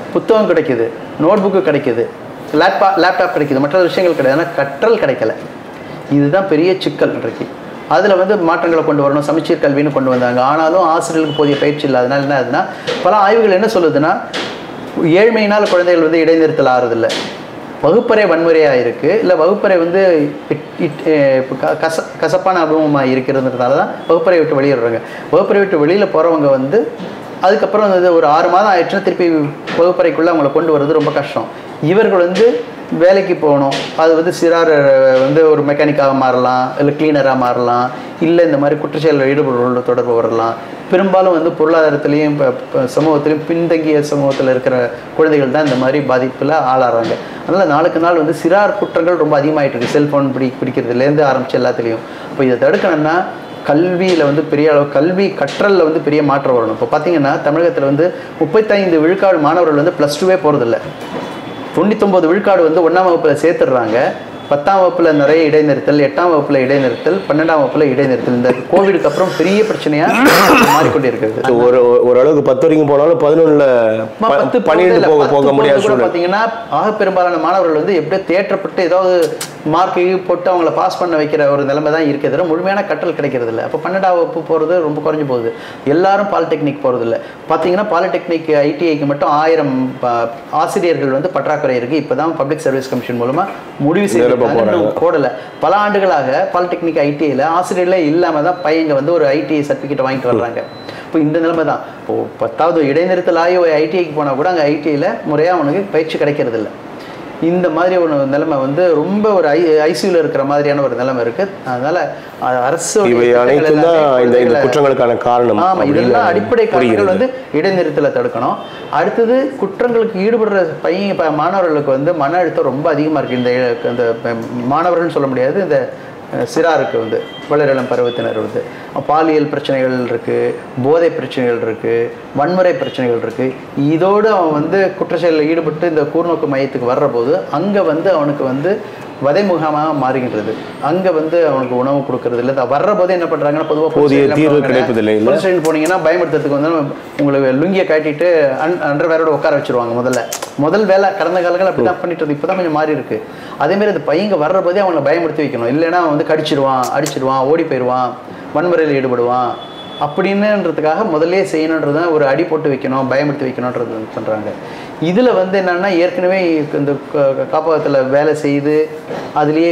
புத்தகம் கிடைக்குது நோட்புக்கு கிடைக்குது லேப்டாப் லேப்டாப் கிடைக்குது மற்ற விஷயங்கள் கிடையாது ஆனால் கற்றல் கிடைக்கல இதுதான் பெரிய சிக்கல் இன்றைக்கு அதில் வந்து மாற்றங்களை கொண்டு வரணும் சமச்சீர் கல்வின்னு கொண்டு வந்தாங்க ஆனாலும் ஆசிரியர்களுக்கு போதிய பயிற்சி இல்லாதனால என்ன ஆகுதுன்னா பல ஆய்வுகள் என்ன சொல்லுதுன்னா ஏழ்மையினால் குழந்தைகள் வந்து இடைநிறுத்தல் ஆறுதில்ல வகுப்பறை வன்முறையாக இருக்குது இல்லை வகுப்பறை வந்து இட்- இட்- அஹ் இப்ப க- கச கசப்பான அனுபவமாக இருக்கிறதுனால தான் வகுப்பறை விட்டு வெளியிடுறாங்க வகுப்பறை விட்டு வெளியில் போகிறவங்க வந்து அதுக்கப்புறம் வந்து ஒரு ஆறு மாதம் ஆயிடுச்சுன்னா திருப்பி வகுப்பறைக்குள்ளே அவங்கள கொண்டு வர்றது ரொம்ப கஷ்டம் இவர்கள் வந்து வேலைக்கு போகணும் அது வந்து சிறார் வந்து ஒரு மெக்கானிக்காக மாறலாம் இல்லை கிளீனராக மாறலாம் இல்லை இந்த மாதிரி குற்றச்செயலில் ஈடுபடுவதோட தொடர்பு வரலாம் பெரும்பாலும் வந்து பொருளாதாரத்திலையும் இப்போ இப்போ சமூகத்திலையும் பின்தங்கிய சமூகத்தில் இருக்கிற குழந்தைகள் தான் இந்த மாதிரி பாதிப்பில் ஆளாகிறாங்க அதனால் நாளுக்கு நாள் வந்து சிறார் குற்றங்கள் ரொம்ப அதிகமாயிட்டு இருக்கு செல்ஃபோன் பிடி பிடிக்கிறதுலேருந்து ஆரம்பிச்சு எல்லாத்துலேயும் இப்போ இதை தடுக்கணும்னா கல்வியில் வந்து பெரிய அளவு கல்வி கற்றலில் வந்து பெரிய மாற்றம் வரணும் இப்போ பார்த்தீங்கன்னா தமிழகத்தில் வந்து முப்பத்தைந்து விழுக்காடு மாணவர்கள் வந்து ப்ளஸ் டூவே போகிறதில்ல தொண்ணூத்தொம்பது விழுக்காடு வந்து ஒன்றாம் வகுப்பில் சேர்த்துடுறாங்க பத்தாம் வகுப்பில் நிறைய இடைநிறுத்தல் எட்டாம் வகுப்பில் இடைநிறுத்தல் பன்னெண்டாம் வகுப்பில் இடைநிறுத்தல் இந்த கோவிடுக்கு அப்புறம் பெரிய பிரச்சனையாக மாறிக்கொண்டே இருக்கிறது So, ஒரு ஓரளவுக்கு பத்து வரைக்கும் போனாலும் பதினொன்னுல அம்மா, பத்து பன்னிரெண்டு போகுது போக இல்ல, போக பத்து முடியாத போகுது கூட சூழ்நிலை பார்த்தீங்கன்னா ஆக பெரும்பாலான மாணவர்கள் வந்து எப்படியோ தேற்றப்பட்டு ஏதாவது மார்க் போட்டு அவங்கள பாஸ் பண்ண வைக்கிற ஒரு நிலைமை தான் இருக்கே தவிர முழுமையான கற்றல் கிடைக்கிறது இல்லை அப்போ பன்னெண்டாம் வகுப்பு போகிறது ரொம்ப குறைஞ்சு போகுது எல்லாரும் பாலிடெக்னிக் போகிறது இல்லை பார்த்தீங்கன்னா பாலிடெக்னிக் ஐடிஐக்கு மட்டும் ஆயிரம் ப- ஆசிரியர்கள் வந்து பற்றாக்குறை இருக்குது இப்போ தான் பப்ளிக் சர்வீஸ் கமிஷன் மூலமாக முடிவு நிரப்ப செய்திருக்காங்க போறாங்க. இன்னும் போடலை பல ஆண்டுகளாக பாலிடெக்னிக் ஐடிஐயில் ஆசிரியர்களே இல்லாமல் தான் பையங்க வந்து ஒரு ஐடிஐ சர்டிஃபிகேட் வாங்கிட்டு வர்றாங்க இப்போ இந்த நிலைமை தான் இப்போ பத்தாவது இடைநிறுத்தல் ஆகி ஒரு ஐடிஐக்கு போனால் கூட அங்கே ஐடிஐயில் முறையாக அவனுக்கு பயிற்சி கிடைக்கிறது இல்ல இந்த மாதிரி ஒரு நிலைமை வந்து ரொம்ப ஒரு ஐ ஐசியூவில் இருக்கிற மாதிரியான ஒரு நிலைமை இருக்கு அதனால அ- அரசு இவை அனைத்தும் தான் இந்த இந்த குற்றங்களுக்கான காரணம் ஆமா அப்படின்னு இதெல்லாம் அடிப்படை காரணங்கள் புரிகிறது. வந்து இடைநிறுத்தலை தடுக்கணும் அடுத்தது குற்றங்களுக்கு ஈடுபடுற பையன் இப்போ மாணவர்களுக்கு வந்து மன அழுத்தம் ரொம்ப அதிகமாக இருக்குது இந்த இந்த மாணவர்கள்னு சொல்ல முடியாது இந்த அஹ், சிறாருக்கு வந்து வளரிளம் பருவத்தினர் வந்து பாலியல் பிரச்சனைகள் இருக்குது போதை பிரச்சனைகள் இருக்குது வன்முறை பிரச்சனைகள் இருக்குது இதோடு அவன் வந்து குற்றச்செயலில் ஈடுபட்டு இந்த கூர்நோக்கு மையத்துக்கு வர்ற போது அங்கே வந்து அவனுக்கு வந்து வதை முகாமாக மாறுகின்றது அங்கே வந்து அவனுக்கு உணவு கொடுக்கறது இல்லை வர்ற போதே என்ன பண்ணுறாங்கன்னா பொதுவாக போதிய தீர்வு கிடைப்பதில்லை, இல்ல? போலீஸ் ஸ்டேஷன் போனீங்கன்னா பயமுறுத்துறதுக்கு வந்து உங்களுக்கு லுங்கியை காட்டிட்டு அன் அண்டர் வேரோட உட்கார வச்சிருவாங்க முதல்ல முதல் வேலை கடந்த காலங்கள் அப்படி தான் பண்ணிட்டு இப்போ தான் கொஞ்சம் மாறி இருக்கு அதேமாரி அந்த பையங்க வர்ற போதே அவங்களை பயமுறுத்தி வைக்கணும் இல்லைன்னா அவன் வந்து கடிச்சிருவான் அடிச்சிருவான் ஓடி போயிடுவான் வன்முறையில் ஈடுபடுவான் அப்படின்னுன்றதுக்காக முதல்லே செய்யணுன்றது ஒரு அடி போட்டு வைக்கணும் பயமுறுத்தி வைக்கணுன்றது வந்து பண்றாங்க இதுல வந்து என்னன்னா ஏற்கனவே இந்த க- காப்பகத்துல வேலை செய்து அதுலேயே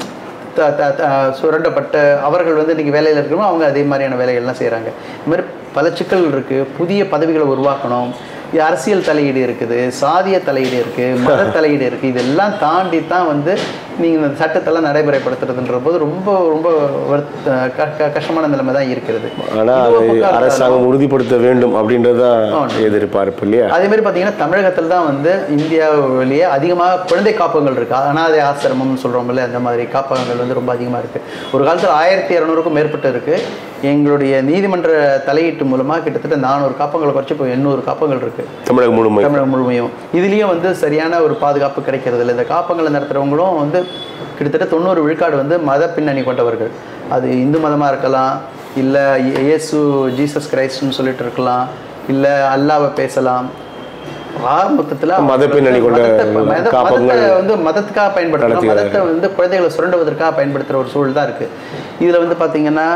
த- த- த- சுரண்டப்பட்ட அவர்கள் வந்து இன்னைக்கு வேலையில் இருக்கிறோம் அவங்க அதே மாதிரியான வேலைகள்லாம் செய்கிறாங்க இது மாதிரி பல சிக்கல்கள் இருக்குது புதிய பதவிகளை உருவாக்கணும் இ- அரசியல் தலையீடு இருக்குது சாதிய தலையீடு இருக்குது மத தலையீடு இருக்குது இதெல்லாம் தாண்டி தான் வந்து நீங்கள் இந்த சட்டத்தெல்லாம் நடைமுறைப்படுத்துறதுன்ற போது ரொம்ப ரொம்ப வருத்த க- க- கஷ்டமான நிலைமை தான் இருக்கிறது ஆனா இது ஒரு அது பக்கம் இருந்தாலும் அரசாங்கம் உறுதிப்படுத்த வேண்டும் அப்படின்றதுதான் எதிர்பார்ப்பு இல்லையா அதே மாதிரி பார்த்தீங்கன்னா தமிழகத்தில் தான் வந்து இந்தியாவிலேயே அதிகமாக குழந்தை காப்பகங்கள் இருக்குது அனாதை ஆசிரமம்னு சொல்கிறோம்ல அந்த மாதிரி காப்பகங்கள் வந்து ரொம்ப அதிகமாக இருக்குது ஒரு காலத்தில் ஆயிரத்தி இரநூறுக்கும் மேற்பட்டு இருக்குது எங்களுடைய நீதிமன்ற தலையீட்டு மூலமாக கிட்டத்தட்ட நானூறு காப்பகங்களை குறைச்சி இப்போ எண்ணூறு காப்பகங்கள் இருக்குது தமிழகம் முழுமை தமிழகம் முழுமையும் இதுலேயும் வந்து சரியான ஒரு பாதுகாப்பு கிடைக்கிறது இல்லை இந்த காப்பங்களை நடத்துகிறவங்களும் வந்து கிட்டத்தட்ட தொண்ணூறு விழுக்காடு வந்து மத பின்னணி கொண்டவர்கள் அது இந்து மதமாக இருக்கலாம் இல்லை இயேசு ஜீசஸ் கிரைஸ்ட்னு சொல்லிட்டு இருக்கலாம் இல்லை அல்லாவை பேசலாம் ஆரம்பத்தில் மத பின்னணி கொண்ட காப்பகங்கள் மதத்தை வந்து மதத்துக்காக பயன்படுத்தலாம் நடத்துகிறார்கள். மதத்தை வந்து குழந்தைகளை சுரண்டுவதற்காக பயன்படுத்துகிற ஒரு சூழல் தான் இருக்குது இதில் வந்து பார்த்தீங்கன்னா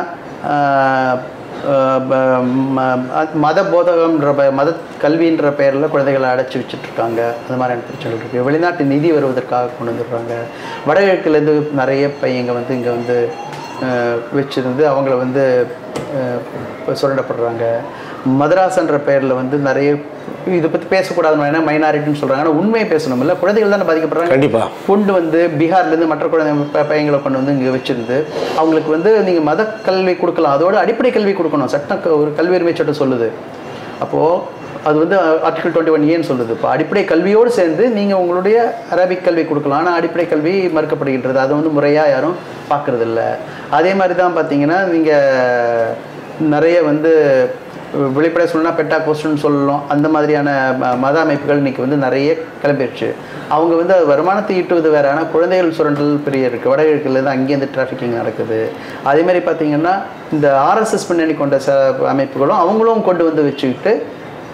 ஆஹ், ஆஹ், ப- ம- அ- மத போதகம்ன்ற பெ- மத கல்வின்ற பெயரில் குழந்தைகளை அடைச்சி வச்சுட்டு இருக்காங்க அந்த மாதிரியான பிரச்சனைகள் இருக்குது வெளிநாட்டு நிதி வருவதற்காக கொண்டு வந்துடுறாங்க வடகிழக்குலேருந்து நிறைய பையங்க வந்து இங்கே வந்து ஆஹ், வச்சிருந்து அவங்கள வந்து ஆஹ், இப்ப சுரண்டப்படுறாங்க மதராசன்ற பெயரில் வந்து நிறைய இதை பற்றி பேசக்கூடாதுன்னு ஏன்னா மைனாரிட்டின்னு சொல்கிறாங்க ஆனால் உண்மையை பேசணும் இல்லை குழந்தைகள் தானே பாதிக்கப்படுறாங்க கண்டிப்பா கொண்டு வந்து பீகார்லேருந்து மற்ற குழந்தை ப- பையங்களை கொண்டு வந்து இங்கே வச்சிருந்து அவங்களுக்கு வந்து நீங்கள் மத கல்வி கொடுக்கலாம் அதோட அடிப்படை கல்வி கொடுக்கணும் சட்டம் க- ஒரு கல்வி உரிமை சட்டம் சொல்லுது அப்போது அது வந்து ஆர்டிகல் டுவெண்ட்டி ஒன் ஏன்னு சொல்லுது இப்போ அடிப்படை கல்வியோடு சேர்ந்து நீங்கள் உங்களுடைய அரபிக் கல்வி கொடுக்கலாம் ஆனால் அடிப்படை கல்வி மறுக்கப்படுகின்றது அதை வந்து முறையாக யாரும் பார்க்கறது இல்ல அதே மாதிரி தான் பார்த்தீங்கன்னா நீங்கள் நிறைய வந்து வெளிப்படையாக சொல்லணும்னா பெட்டா கோஸ்ட்னு சொல்லலாம் அந்த மாதிரியான ம- மத அமைப்புகள் இன்னைக்கு வந்து நிறைய கிளம்பிடுச்சு அவங்க வந்து அது வருமானத்தை ஈட்டுவது வேற ஆனால் குழந்தைகள் சுரண்டல் பெரிய இருக்குது வடகிழக்குலேருந்து அங்கேருந்து டிராஃபிக்கிங் நடக்குது அதே மாதிரி பார்த்தீங்கன்னா இந்த ஆர்எஸ்எஸ் பின்னணி கொண்ட ச அமைப்புகளும் அவங்களும் கொண்டு வந்து வச்சுக்கிட்டு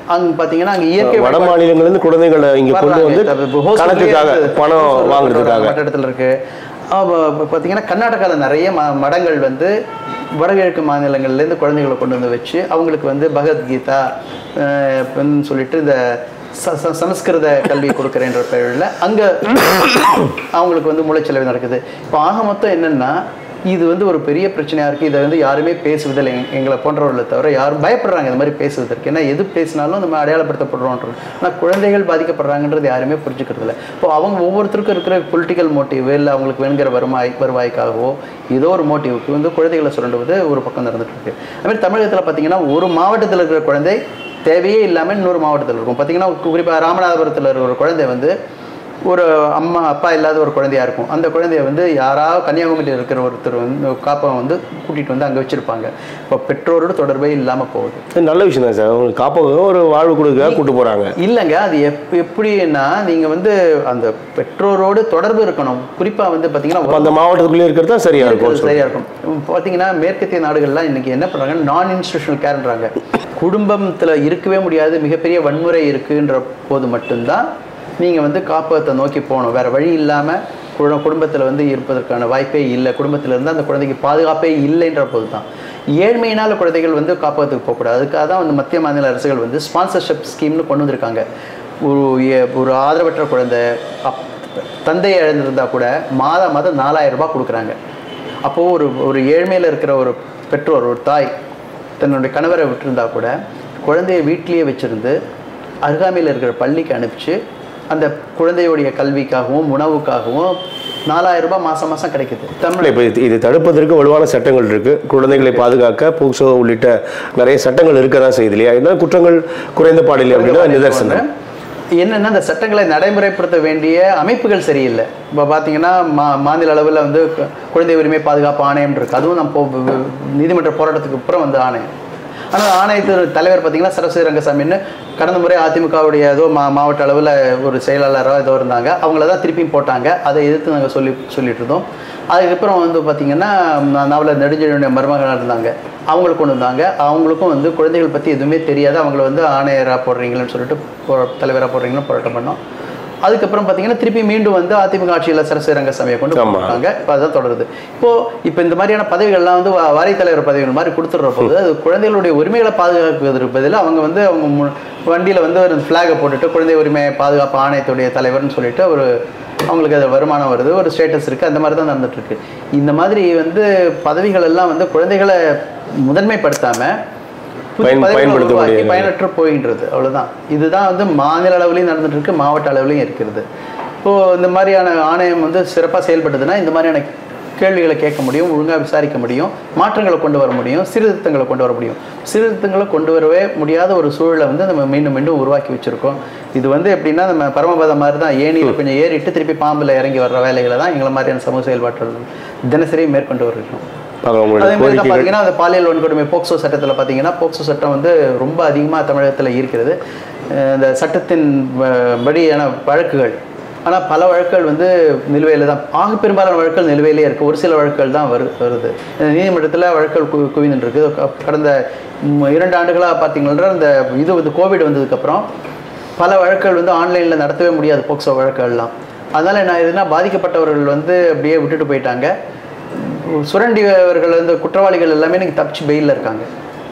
அங்க பார்த்தீங்கன்னா அங்கே இயற்கை வட மாநிலங்கள்லேருந்து குழந்தைகளை இங்கே கொண்டு வந்து வர்றாங்க. இப்ப hostel கணக்குக்காக லயே இருக்கு. பணம் hostel வாங்குறதுக்காக மற்ற இடத்துல இருக்கு அப்ப- அப்ப பார்த்தீங்கன்னா கர்நாடகாவில் நிறைய ம மடங்கள் வந்து வடகிழக்கு மாநிலங்கள்லேருந்து குழந்தைகளை கொண்டு வந்து வச்சு அவங்களுக்கு வந்து பகவத்கீதா அஹ், இப்பன்னு சொல்லிட்டு இந்த ச- ச- சமஸ்கிருத கல்வி கொடுக்குறேன்ற பெயரில் அங்கே அவங்களுக்கு வந்து மூளைச்சலவை நடக்குது இப்போ ஆக மொத்தம் என்னென்னா இது வந்து ஒரு பெரிய பிரச்சனையாக இருக்குது இதை வந்து யாருமே பேசுவதில்லை எங்க- எங்களை போன்றவர்களை தவிர யாரும் பயப்படுறாங்க இந்த மாதிரி பேசுவதற்கு ஏன்னா எது பேசினாலும் நம்ம அடையாளப்படுத்தப்படுறோன்றது ஆனால் குழந்தைகள் பாதிக்கப்படுறாங்கன்றது யாருமே புரிஞ்சுக்கிறது இல்லை இப்போ அவங்க ஒவ்வொருத்தருக்கும் இருக்கிற பொலிட்டிக்கல் மோட்டிவ் இல்லை அவங்களுக்கு வேணுங்கிற வருவாய் வருவாய்க்காகவோ ஏதோ ஒரு மோட்டிவுக்கு வந்து குழந்தைகளை சுரண்டுவது ஒரு பக்கம் நடந்துட்டு இருக்கு அது மாதிரி தமிழகத்தில் பார்த்தீங்கன்னா ஒரு மாவட்டத்தில் இருக்கிற குழந்தை தேவையே இல்லாமல் இன்னொரு மாவட்டத்தில் இருக்கும் பார்த்தீங்கன்னா குறிப்பாக ராமநாதபுரத்தில் இருக்கிற ஒரு குழந்தை வந்து ஒரு அம்மா அப்பா இல்லாத ஒரு குழந்தையா இருக்கும் அந்த குழந்தைய வந்து யாராவது கன்னியாகுமரியில் இருக்கிற ஒருத்தர் வந்து காப்பம் வந்து கூட்டிகிட்டு வந்து அங்கே வச்சுருப்பாங்க இப்போ பெற்றோரோட தொடர்பே இல்லாமல் போகுது இது நல்ல விஷயம் தான் சார் அவங்களுக்கு காப்பகம் ஒரு வாழ்வு கொடுக்க கூட்டு போகிறாங்க இல்லைங்க அது எப் எப்படின்னா நீங்கள் வந்து அந்த பெற்றோரோடு தொடர்பு இருக்கணும் குறிப்பாக வந்து அப்போ பார்த்தீங்கன்னா அந்த மாவட்டத்துக்குள்ளே இருக்கிறது தான் சரியாக இருக்கும் இருக்கிறது சரியா இருக்கும் பார்த்தீங்கன்னா மேற்கத்திய நாடுகள்லாம் இன்னைக்கு என்ன பண்றாங்க நான் இன்ஸ்டியூஷனல் கேர்ன்றாங்க குடும்பத்தில் இருக்கவே முடியாது மிகப்பெரிய வன்முறை இருக்குன்ற போது மட்டும்தான் நீங்கள் வந்து காப்பகத்தை நோக்கி போகணும் வேற வழி இல்லாமல் குடும்ப குடும்பத்தில் வந்து இருப்பதற்கான வாய்ப்பே இல்லை குடும்பத்தில் இருந்து அந்த குழந்தைக்கு பாதுகாப்பே இல்லைன்ற போது தான் ஏழ்மையினால் குழந்தைகள் வந்து காப்பகத்துக்கு போகக்கூடாது அதுக்காக தான் வந்து மத்திய மாநில அரசுகள் வந்து ஸ்பான்சர்ஷிப் ஸ்கீம்னு கொண்டு வந்திருக்காங்க ஒரு ஏ- ஒரு ஆதரவற்ற குழந்தை அப் தந்தையை இழந்திருந்தா கூட மாதம் மாதம் நாலாயிரம் ரூபாய் கொடுக்குறாங்க அப்போது ஒரு ஒரு ஏழ்மையில் இருக்கிற ஒரு பெற்றோர் ஒரு தாய் தன்னுடைய கணவரை விட்டிருந்தா கூட குழந்தைய வீட்டிலேயே வச்சிருந்து அருகாமையில் இருக்கிற பள்ளிக்கு அனுப்பிச்சு அந்த குழந்தையுடைய கல்விக்காகவும் உணவுக்காகவும் நாலாயிரம் ரூபாய் மாதம் மாதம் கிடைக்குது தமிழ் இப்போ இது இது தடுப்பதற்கு வலுவான சட்டங்கள் இருக்கு குழந்தைகளை பாதுகாக்க போக்சோ உள்ளிட்ட நிறைய சட்டங்கள் இருக்க தான் செய்யுது இல்லையா என்ன குற்றங்கள் குறைந்த பாடில்லை அப்படின்னா நிதர்சனம் என்னன்னா அந்த சட்டங்களை நடைமுறைப்படுத்த வேண்டிய அமைப்புகள் சரியில்லை இப்போ பார்த்தீங்கன்னா மா மாநில அளவில் வந்து கு- குழந்தை உரிமை பாதுகாப்பு ஆணையம் இருக்கு அதுவும் நம்ம போ- வி- வி- நீதிமன்ற போராட்டத்துக்கு அப்புறம் வந்து ஆணையம் ஆனால் ஆணையத்தின் தலைவர் பார்த்தீங்கன்னா சரஸ்வதி ரங்கசாமின்னு கடந்த முறை அதிமுகவுடைய ஏதோ மா மாவட்ட அளவில் ஒரு செயலாளராக ஏதோ இருந்தாங்க அவங்கள தான் திருப்பியும் போட்டாங்க அதை எதிர்த்து நாங்கள் சொல்லி சொல்லிட்டு இருந்தோம் அதுக்கப்புறம் வந்து பார்த்தீங்கன்னா நாவலர் நெடுஞ்செழியனுடைய மருமகனாக இருந்தாங்க அவங்களுக்கு கொண்டு வந்தாங்க அவங்களுக்கும் வந்து குழந்தைகள் பற்றி எதுவுமே தெரியாது அவங்கள வந்து ஆணையராக போடுறீங்களேன்னு சொல்லிட்டு போ தலைவராக போடுறீங்கன்னு போராட்டம் பண்ணோம் அதுக்கப்புறம் பார்த்தீங்கன்னா திருப்பி மீண்டும் வந்து அதிமுக ஆட்சியில் சரஸ்வதி ரங்கசாமியை கொண்டு ஆமா. போட்டாங்க இப்போ அதுதான் தொடருது இப்போ இப்போ இந்த மாதிரியான பதவிகள்லாம் வந்து வா- வாரியத் தலைவர் பதவிகள் மாதிரி கொடுத்துட்ற போது அது குழந்தைகளுடைய உரிமைகளை பாதுகாக்கிறதுக்கு பதில் அவங்க வந்து அவங்க மு- வண்டியில வந்து ஒரு ஃப்ளாகை போட்டுட்டு குழந்தை உரிமை பாதுகாப்பு ஆணையத்துடைய தலைவர்னு சொல்லிட்டு ஒரு அவங்களுக்கு அது வருமானம் வருது ஒரு ஸ்டேட்டஸ் இருக்குது அந்த மாதிரி தான் நடந்துட்டு இருக்கு இந்த மாதிரி வந்து பதவிகள் எல்லாம் வந்து குழந்தைகளை முதன்மைப்படுத்தாம புதிய பயன்- பதவிகளை பயன்படுத்த உருவாக்கி முடியாது. பயனற்று போகின்றது அவ்வளவுதான் இதுதான் வந்து மாநில அளவுலையும் நடந்துட்டு இருக்கு மாவட்ட அளவுலையும் இருக்கிறது இப்போ இந்த மாதிரியான ஆணையம் வந்து சிறப்பாக செயல்பட்டதுன்னா இந்த மாதிரியான கேள்விகளை கேட்க முடியும் ஒழுங்கா விசாரிக்க முடியும் மாற்றங்களை கொண்டு வர முடியும் சீர்திருத்தங்களை கொண்டு வர முடியும் சீர்திருத்தங்களை கொண்டு வரவே முடியாத ஒரு சூழலை வந்து நம்ம மீண்டும் மீண்டும் உருவாக்கி வச்சிருக்கோம் இது வந்து எப்படின்னா நம்ம பரமபதம் மாதிரி தான் ஏணியில் கொஞ்சம் ஏறிட்டு திருப்பி பாம்பில் இறங்கி வர்ற வேலைகளை தான் எங்களை மாதிரியான சமூக செயல்பாட்டுகள் தினசரி மேற்கொண்டு வருகிறோம் பார்க்கலாம் உங்களுடைய அதே மாதிரி தான் கோரிக்கைகள் பார்த்தீங்கன்னா அந்த பாலியல் வன்கொடுமை போக்சோ சட்டத்தில் பார்த்தீங்கன்னா போக்சோ சட்டம் வந்து ரொம்ப அதிகமாக தமிழகத்தில் இருக்கிறது அஹ் இந்த சட்டத்தின் அஹ், படியான வழக்குகள் ஆனால் பல வழக்குகள் வந்து நிலுவையில் தான் ஆக பெரும்பாலான வழக்குகள் நிலுவையிலே இருக்குது ஒரு சில வழக்குகள் தான் வரு வருது இந்த நீதிமன்றத்தில் வழக்குகள் கு குவிந்துட்டு இருக்கு க- கடந்த ம், இரண்டு ஆண்டுகளாக பார்த்தீங்கன்னா இந்த இது வந்து கோவிட் வந்ததுக்கப்புறம் பல வழக்குகள் வந்து ஆன்லைனில் நடத்தவே முடியாது போக்சோ வழக்குகள்லாம் அதனால் என்ன ஆகுதுன்னா பாதிக்கப்பட்டவர்கள் வந்து அப்படியே விட்டுட்டு போயிட்டாங்க சுரண்டியவர்கள் வந்து குற்றவாளிகள் எல்லாமே இன்னைக்கு தப்பிச்சு பெயிலில் இருக்காங்க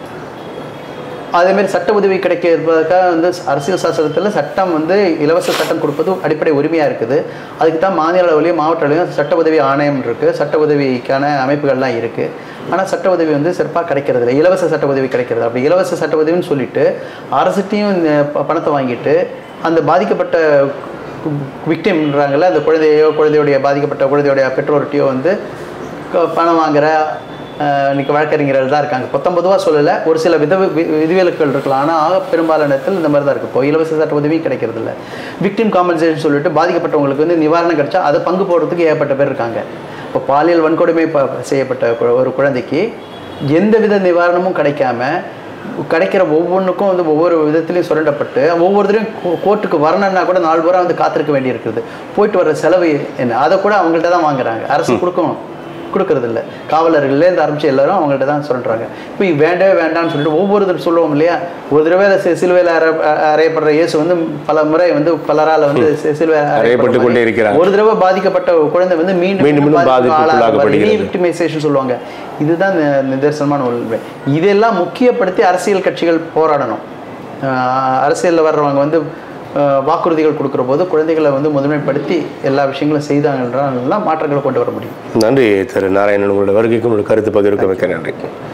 அதேமாரி சட்ட உதவி கிடைக்க இருப்பதற்காக வந்து அரசியல் சாஸ்திரத்தில் சட்டம் வந்து இலவச சட்டம் கொடுப்பது அடிப்படை உரிமையாக இருக்குது அதுக்கு தான் மாநில அளவுலையும் மாவட்ட அளவுலையும் சட்ட உதவி ஆணையம் இருக்குது சட்ட உதவிக்கான அமைப்புகள்லாம் இருக்குது ஆனால் சட்ட உதவி வந்து சிறப்பாக கிடைக்கிறது இல்லை இலவச சட்ட உதவி கிடைக்கிறது அப்படி இலவச சட்ட உதவின்னு சொல்லிட்டு அரசுட்டையும் இந்த ப- பணத்தை வாங்கிட்டு அந்த பாதிக்கப்பட்ட விக்டிம்ன்றாங்கல்ல அந்த குழந்தையோ குழந்தையுடைய பாதிக்கப்பட்ட குழந்தையுடைய பெற்றோர்கிட்டயோ வந்து க- பணம் வாங்குற அஹ், இன்னைக்கு வழக்கறிஞர்கள் தான் இருக்காங்க பத்தொன்பதுவா சொல்லலை ஒரு சில வித வி- விதிவிலக்குகள் இருக்கலாம் ஆனால் ஆக பெரும்பாலான இடத்துல இந்த மாதிரி தான் இருக்குது இப்போ இலவச சட்ட உதவியும் கிடைக்கிறது இல்லை விக்டிம் காம்பன்சேஷன் சொல்லிட்டு பாதிக்கப்பட்டவங்களுக்கு வந்து நிவாரணம் கிடைச்சா அதை பங்கு போடுறதுக்கு ஏகப்பட்ட பேர் இருக்காங்க இப்போ பாலியல் வன்கொடுமை ப- செய்யப்பட்ட கு- ஒரு குழந்தைக்கு எந்த வித நிவாரணமும் கிடைக்காம கிடைக்கிற ஒவ்வொன்றுக்கும் வந்து ஒவ்வொரு விதத்துலையும் சுரண்டப்பட்டு ஒவ்வொருத்தரையும் கோ- கோர்ட்டுக்கு வரணும்னா கூட நாலு பேரா வந்து காத்திருக்க வேண்டி இருக்குது போயிட்டு வர செலவு என்ன அதை கூட அவங்கள்ட்ட தான் வாங்குறாங்க அரசு கொடுக்கணும் கொடுக்கறது இல்ல காவலர்கள்லேருந்து ஆரம்பிச்சு எல்லாரும் அவங்கள்ட்ட தான் சொல்றாங்க இப்போ இது வேண்டவே வேண்டாம்னு சொல்லிட்டு ஒவ்வொருத்தர் சொல்லுவோம் இல்லையா ஒரு தடவை சி- சிலுவையில் அறை அறையப்படுற இயேசு வந்து பல முறை வந்து பலரால வந்து சி- சிலுவையில் அறையப்பட்டு அறையப்படுற கொண்டே மாதிரி இருக்கிறார். ஒரு தடவை பாதிக்கப்பட்ட குழந்தை வந்து மீண்டும் மீண்டும் மீண்டும் பாதிப்புக்குள்ளாகப்படுகிறது. விக்டிமைசேஷன் சொல்லுவாங்க இதுதான் நி- நிதர்சனமான உண்மை இதெல்லாம் முக்கியப்படுத்தி அரசியல் கட்சிகள் போராடணும் ஆஹ் அரசியல்ல வர்றவங்க வந்து ஆஹ் வாக்குறுதிகள் கொடுக்குற போது குழந்தைகளை வந்து முதன்மைப்படுத்தி எல்லா விஷயங்களும் செய்தாங்கன்னா மாற்றங்களை கொண்டு வர முடியும் நன்றி திரு நாராயணன் உங்களோட வருகைக்கும் உங்களோட கருத்து பகிர்வுக்கு மிக்க நன்றி